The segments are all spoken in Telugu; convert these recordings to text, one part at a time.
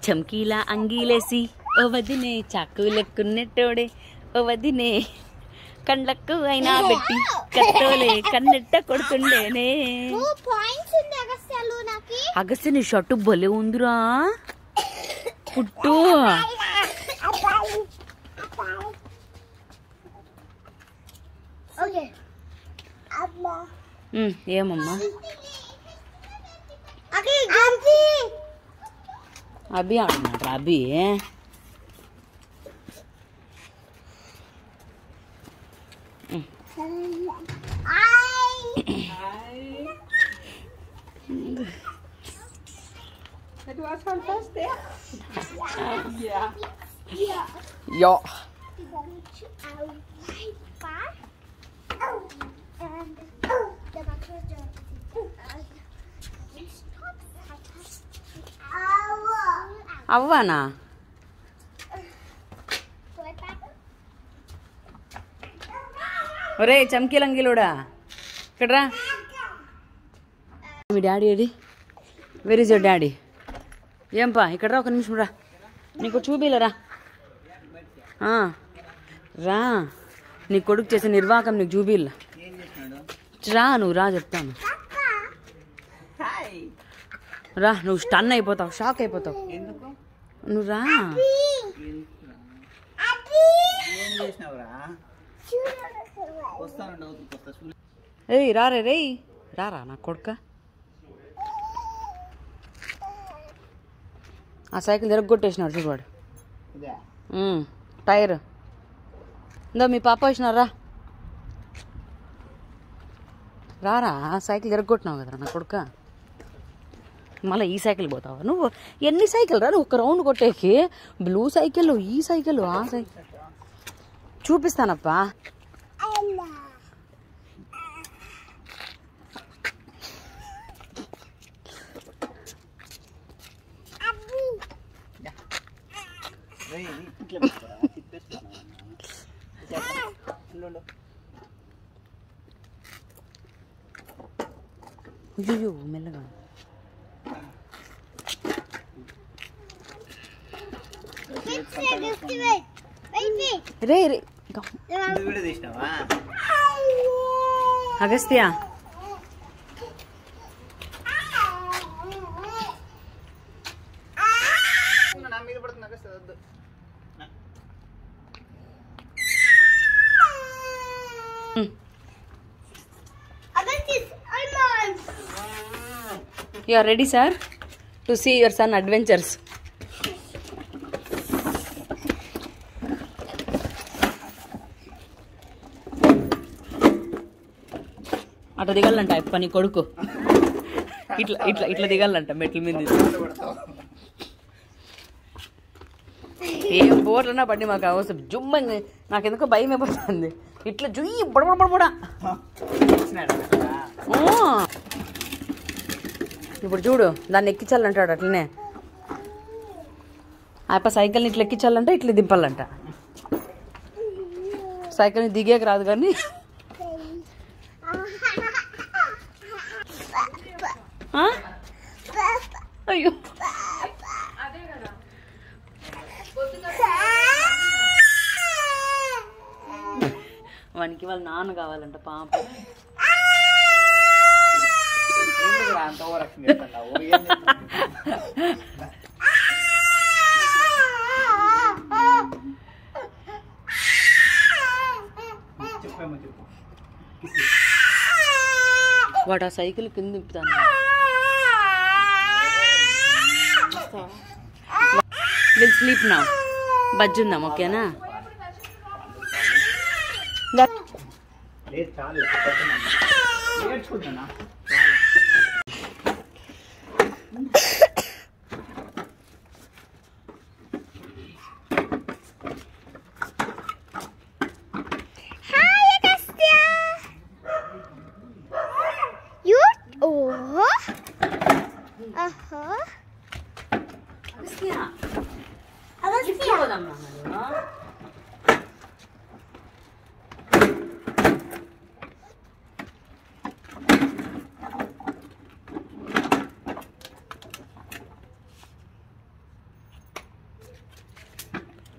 చమ్కీలా అంగీలేసి ఓ వదినే చాకు లెక్కున్నెట్టోడే ఓ వదినే కండ్లకు అయినా పెట్టి కత్తోలే కన్నెట్ట కొడుతుండేనే టూ పాయింట్స్ ఉంది అగస్త్యాలు నాకు అగస్త్య నీ షర్టు భలే ఉందిరా పుట్టు ఓకే అమ్మా ఉమ్, ఏమమ్మా అది అది అభి ఆడున్నాడు Abhi Het was fantastisch. Ja. యా అవ్వానా ఒరే చమ్కీలంగిలోడా ఇక్కడ్రా మీ డాడీ ఏడి వెర్ ఇస్ యువర్ డాడీ ఏంపా ఇక్కడ రా ఒక నిమిషం రా నీకు చూపిలరా ఆ, రా నీ కొడుకు చేసే నిర్వాహకం నీకు చూపిల్ల రా నువ్వు రా చెప్తాను Hi. రా నువ్వు స్టన్ అయిపోతావు షాక్ అయిపోతావు ఎందుకు నువ్వు రా ఏం చేసినావురా వస్తానండి అవుతుంది వస్తా చూడు ఏయ్ రా రే రేయ్ రా రా నా కొడుక ఆ సైకిల్ తిరగొట్టేసినాడు చూడు ఇదే ఉమ్, టైర్ ఇందో మీ పాప వచ్చినారా రారా సైకిల్ తిరగొట్టినావు కదరా నా కొడుక మళ్ళీ ఈ సైకిల్ పోతావా నువ్వు ఎన్ని సైకిల్ రా నువ్వు ఒక రౌండ్ కొట్టేకి బ్లూ సైకిల్ ఈ సైకిల్ ఆ సైకిల్ చూపిస్తానప్పా రేయ్, ఇది ఇట్లా పెట్టుకోరా, తిప్పేస్తాను. ఉండు, ఉండు. అయ్యో మెల్లగా రే రే గమ్. ఇది వీడియో తీసినావా అగస్త్య నా మీద పడుతుంది నాకు అసలు వద్దు. You are ready sir to see your son adventures అట్లా దిగాలంట అప్ప నీ కొడుకు ఇట్లా ఇట్లా ఇట్లా దిగాలంట మెట్ల మీద నుంచి. ఏం బోర్లన్నా పడి మాకు అవసరం జుమ్మని నాకు ఎందుకో భయం అయిపోతుంది ఇట్లా జుయ్యి బుడబుడ బుడబుడ ఇచ్చినాడా అక్కడ? ఆ. ఇప్పుడు చూడు దాన్ని ఎక్కించాలంటాడు అట్లనే అప్ప సైకిల్ని ఇట్లా ఎక్కించాలంటే ఇట్లా దింపాలంట సైకిల్ని దిగేకి రాదు కానీ ఆ? అయ్యో వానికి వాళ్ళ నాన్న కావాలంట పాప ఎందుకురా అంత ఓవరాక్షన్ చేస్తున్నావు? ఏం చేస్తున్నావు? చెప్పేమో చెప్పు వాడు ఆ సైకిల్ కింద దింపుతాను విల్ స్లీప్ నా బజ్జుందాం ఓకేనా దా- లేదు చాలు నేర్చుకుంటున్నా You? Oh. Uh-huh.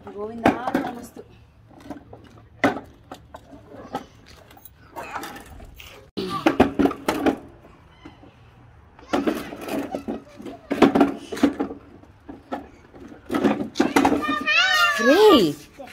గోవిందా నమస్తు రేయ్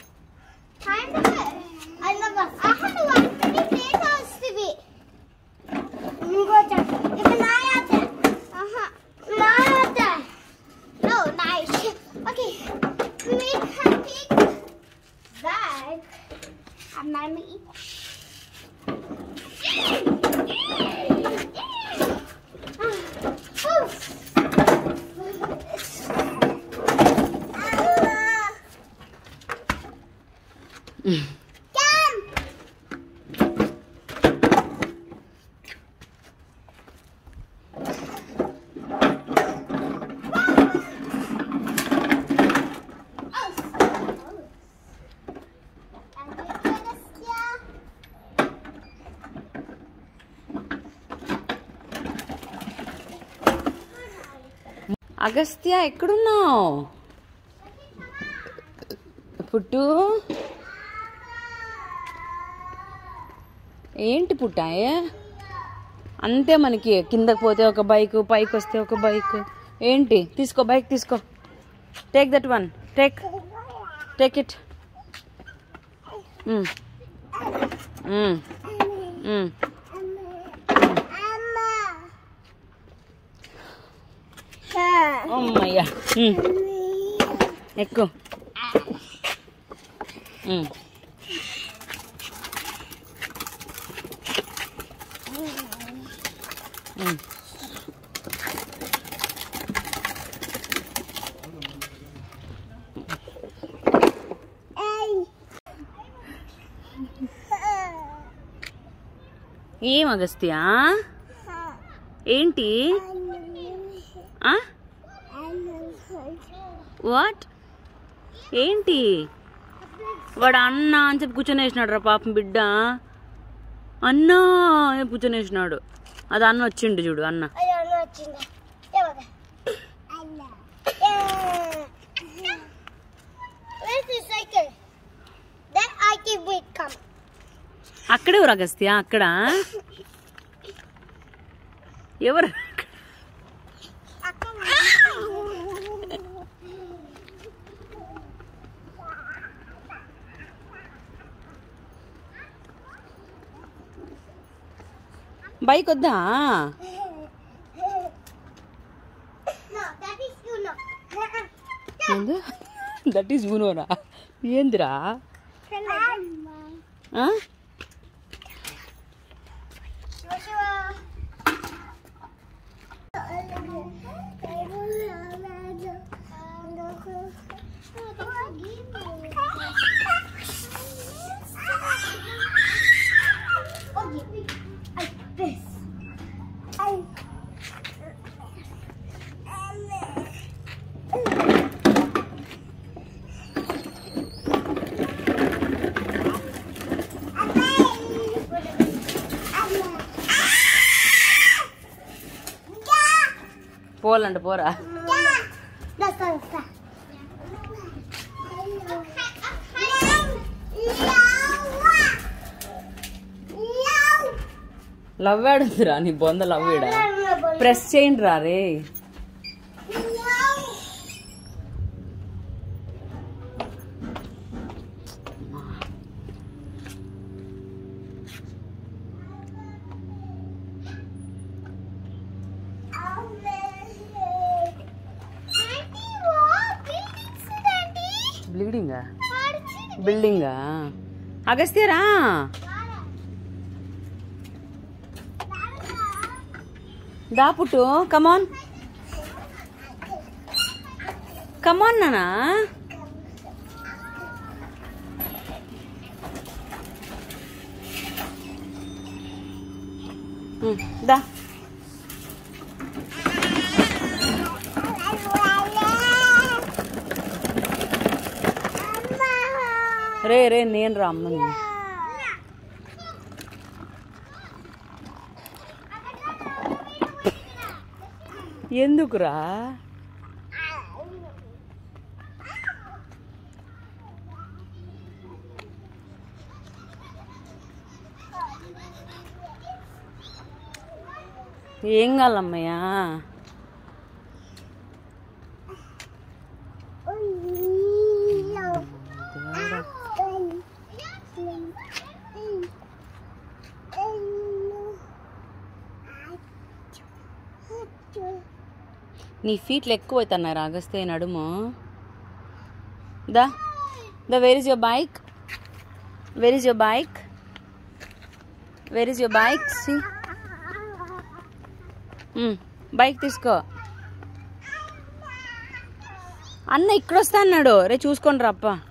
అగస్త్య ఎక్కడున్నావు పుట్టు ఏంటి పుట్టాయే అంతే మనకి కిందకి పోతే ఒక బైక్ పైకి వస్తే ఒక బైక్ ఏంటి తీసుకో బైక్ తీసుకో take that one take take it అమ్మయ్యా ఉమ్, ఎక్కు ఉమ్. ఉమ్. ఏం అగస్త్య ఏంటి ఆ వాట్ ఏంటి వాడు అన్న అని చెప్పి కూర్చొనేసినాడు రా పాపం బిడ్డ అన్న అని చెప్పి కూర్చొనేసినాడు అది అన్న వచ్చిండు చూడు అన్న Where's the cycle? Then I can wait come. అక్కడే ఎవరు అగస్త్య అక్కడ ఎవరు బైక్ వద్దా No, that is you no. That is యూనోరా ఏందిరా ఆ? పోలంట పోరా That's all. లవ్ ఆడుందిరా నీ బొంద లవ్ ఈడ ప్రెస్ చేయండి రా రే బ్లీడింగా బిల్డింగా అగస్త్యరా దా పుట్టు కమాన్ కమాన్ నానా ఉమ్, దా రే రే నేను రా అమ్మని ఎందుకురా ఏం కావాలమ్మయ్యా నీ ఫీట్లు ఎక్కువ అవుతున్నారు ఆగస్తే నడుము దా ద where is your bike where is your bike where is your bike సి బైక్ తీసుకో అన్న ఇక్కడ వస్తా అన్నాడు రే చూసుకోండి రప్ప